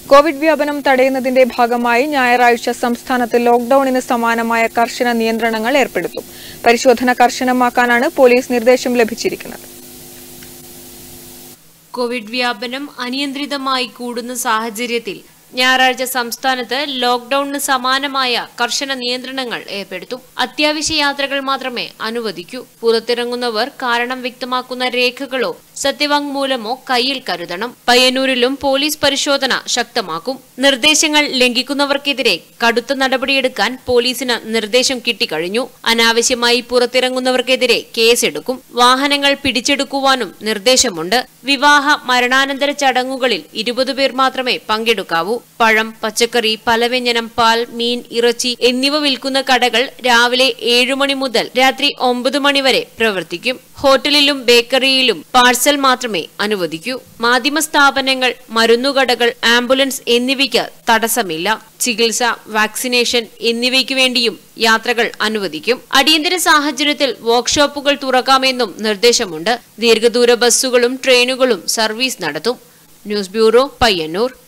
Covid വ്യാപനം തടയുന്നതിന്റെ ഭാഗമായി ഞായറാഴ്ച സംസ്ഥാനത്ത് ലോക്ഡൌണിന് സമാനമായ കർശന നിയന്ത്രണങ്ങൾ ഏർപ്പെടുത്തും പരിശോധന കർശനമാക്കാനാണ് പോലീസ് നിർദ്ദേശം ലഭിച്ചിരിക്കുന്നത് കോവിഡ് വ്യാപനം അനിയന്ത്രിതമായി കൂടുന്ന സാഹചര്യത്തിൽ ഞായറാഴ്ച സംസ്ഥാനത്ത് ലോക്ഡൌണിന് സമാനമായ കർശന നിയന്ത്രണങ്ങൾ ഏർപ്പെടുത്തും അത്യാവശ്യ യാത്രകൾ മാത്രമേ അനുവദിക്കൂ പുറത്തിറങ്ങുന്നവർ കാരണം വ്യക്തമാക്കുന്ന രേഖകളോ സത്യവാങ്മൂലമോ കയ്യിൽ കരുതണം പയ്യന്നൂരിലും പോലീസ് പരിശോധന ശക്തമാക്കും നിർദ്ദേശങ്ങൾ ലംഘിക്കുന്നവർക്കെതിരെ കടുത്ത നടപടിയെടുക്കാൻ പോലീസിന് നിർദ്ദേശം കിട്ടിക്കഴിഞ്ഞു അനാവശ്യമായി പുറത്തിറങ്ങുന്നവർക്കെതിരെ കേസെടുക്കും വാഹനങ്ങൾ പിടിച്ചെടുക്കുവാനും നിർദ്ദേശമുണ്ട് വിവാഹ മരണാനന്തര ചടങ്ങുകളിൽ ഇരുപത് പേർ മാത്രമേ പങ്കെടുക്കാവൂ പഴം പച്ചക്കറി പലവ്യഞ്ജനം പാൽ മീൻ ഇറച്ചി എന്നിവ വിൽക്കുന്ന കടകൾ രാവിലെ ഏഴു മണി മുതൽ രാത്രി ഒമ്പത് മണി വരെ പ്രവർത്തിക്കും ഹോട്ടലിലും ബേക്കറിയിലും പാഴ്സൽ മാത്രമേ അനുവദിക്കൂ മാധ്യമ സ്ഥാപനങ്ങൾ മരുന്നുകടകൾ ആംബുലൻസ് എന്നിവയ്ക്ക് തടസ്സമില്ല ചികിത്സ വാക്സിനേഷൻ എന്നിവയ്ക്ക് വേണ്ടിയും യാത്രകൾ അനുവദിക്കും അടിയന്തര സാഹചര്യത്തിൽ വർക്ക്ഷോപ്പുകൾ തുറക്കാമെന്നും നിർദ്ദേശമുണ്ട് ദീർഘദൂര ബസ്സുകളും ട്രെയിനുകളും സർവീസ് നടത്തും ന്യൂസ് ബ്യൂറോ പയ്യന്നൂർ